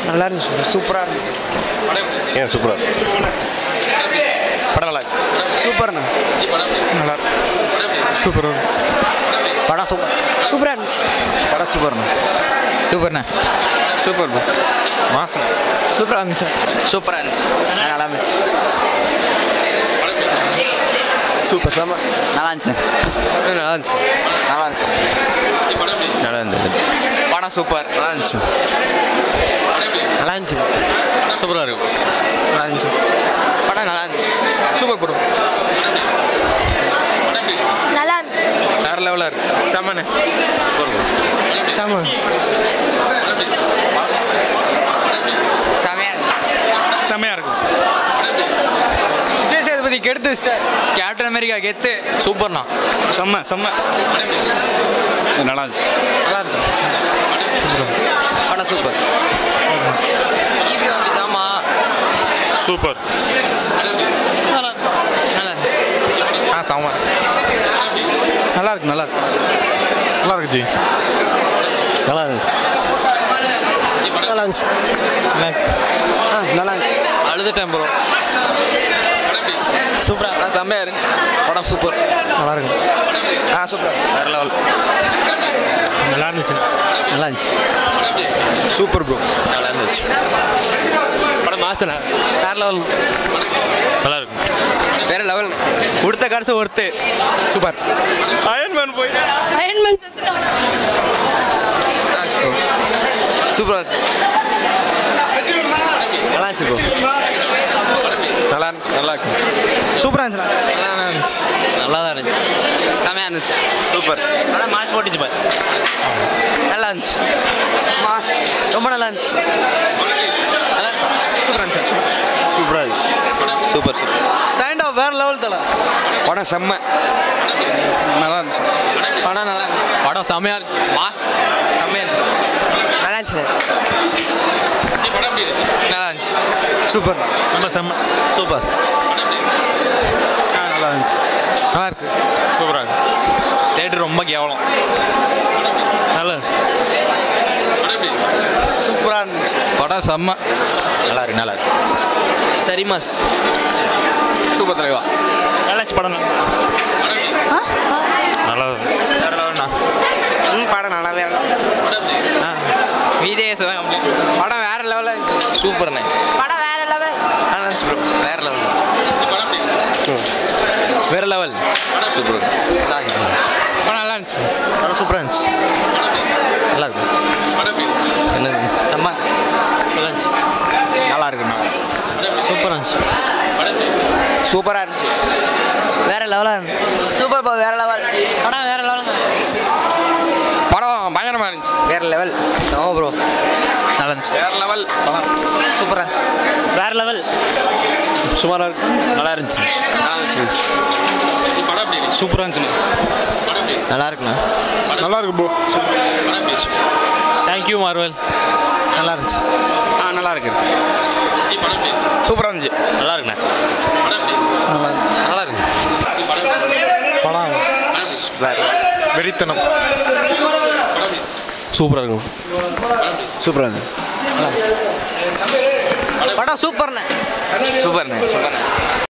நல்லா இருந்துச்சு சூப்பராக இருந்துச்சு ஏன் சூப்பராக படம் நல்லா சூப்பர்ண்ணா நல்லா சூப்பர் படம் சூப்பர் சூப்பராக இருந்துச்சு படம் சூப்பர்ண்ணா சூப்பர்ண்ணா சூப்பர் ப்ரோ மாசம் சூப்பராக இருந்துச்சு சூப்பராக இருந்துச்சு நல்லா இருந்துச்சு சூப்பர் செம்ம நல்லா இருந்துச்சு நல்லா இருந்துச்சு நல்லா இருந்துச்சு நல்லா இருந்தது படம் சூப்பர் நல்லா இருந்துச்சு நல்லா இருந்துச்சு சூப்பராக இருக்கும் நல்லா இருந்துச்சு படம் நல்லா இருந்துச்சு சூப்பர் ப்ரோ நல்லா இருந்துச்சு வேற லெவலாக இருக்கு செம்மண்ணே செம்ம செமையாக இருந்துச்சு செம்மையாக இருக்கும் விஜய் சேதுபதி கெடுத்து வச்சிட்டார் கேப்டன் அமெரிக்கா கெத்து சூப்பர்ண்ணா செம்ம செம்ம நல்லா இருந்துச்சு நல்லா இருந்துச்சு படம் சூப்பர் ஆமா சூப்பர் நல்லா இருந்துச்சு ஆ செம்ம நல்லா இருக்கு நல்லா இருக்கு நல்லா இருக்கு ஜி நல்லா இருந்துச்சு நல்லா இருந்துச்சு ஆ நல்லா இருந்துச்சு அழுதுட்டேன் ப்ரோ சூப்பராக செம்மையாக இருக்கு படம் சூப்பர் நல்லா இருக்கு ஆ சூப்பர் வேற லெவல் நல்லா இருந்துச்சு நல்லா இருந்துச்சு சூப்பர் ப்ரோ நல்லா இருந்துச்சு படம் மாசன வேற லெவல் நல்லா இருக்கும் வேற லெவல் கொடுத்த காசு ஒர்த்து சூப்பர் அயன்மேன் போய் அயன்மேன் செத்துட்டான் சூப்பராக இருந்துச்சு நல்லா இருந்துச்சு ப்ரோ நல்லா நல்லா இருக்கு சூப்பராக இருந்துச்சு நல்லா இருந்துச்சு நல்லா தான் இருந்துச்சு செமையாக இருந்துச்சு சூப்பர் படம் மாஸ் போட்டுச்சு பாரு நல்லா இருந்துச்சு மாஸ் ரொம்ப நல்லா இருந்துச்சு சூப்பராக இருந்துச்சு சூப்பராக இருக்கு சூப்பர் சூப்பர் சைண்ட் ஆஃப் வேற லெவல் தல படம் செம்ம நல்லா இருந்துச்சு படம் நல்லா இருந்துச்சு படம் செமையாக இருந்துச்சு மாஸ் செம்மையாக இருந்துச்சு நல்லா இருந்துச்சு நல்லா இருந்துச்சு சூப்பர் செம்ம செம்ம சூப்பர் நல்லா இருந்துச்சு நல்லா இருக்கு சூப்பராக இருக்கு தேட்டர் ரொம்ப கேவலம் நல்லா சூப்பராக இருந்துச்சு படம் செம்ம நல்லா இருக்கு நல்லா இருக்கு சரி மாஸ் சூப்பர் தலைவா நல்லா இருந்துச்சு படம் நல்லா வேற லெவல்ண்ணா ம் படம் நல்லாவே ஆ விஜேஎஸ் தான் கம்ப்ளீட் படம் வேற லெவலில் இருந்துச்சு சூப்பர்ண்ணே படம் வேற லெவல் நல்லா இருந்துச்சு ப்ரோ வேற லெவல் வேற லெவல் சூப்பர் நல்லா இருக்கு படம் நல்லா இருந்துச்சு படம் சூப்பராக இருந்துச்சு நல்லா இருக்கு என்னது செம்ம நல்லா இருந்துச்சு நல்லா இருக்குண்ணா சூப்பராக இருந்துச்சு சூப்பராக இருந்துச்சு வேற லெவலாக இருந்துச்சு சூப்பர் பா வேற லெவல் படம் வேற லெவல் படம் பயங்கரமாக இருந்துச்சு வேற லெவல் ஓ ப்ரோ நல்லா இருந்துச்சு வேற லெவல் படம் சூப்பராக இருந்துச்சு வேற லெவல் சுமாராக இருக்கு நல்லா இருந்துச்சு நல்லா இருந்துச்சு சூப்பராக இருந்துச்சு நல்லா இருக்குண்ணா நல்லா இருக்கு ப்ரோ தேங்க்யூ மார்வல் நல்லா இருந்துச்சு ஆ நல்லா இருக்கு சூப்பராக இருந்துச்சு நல்லா இருக்குண்ணே நல்லா இருக்கு படம் வெறித்தனம் சூப்பராக இருக்கும் சூப்பராக இருக்கு படம் சூப்பர்ண்ணே சூப்பர்ண்ணே சூப்பர்ண்ணே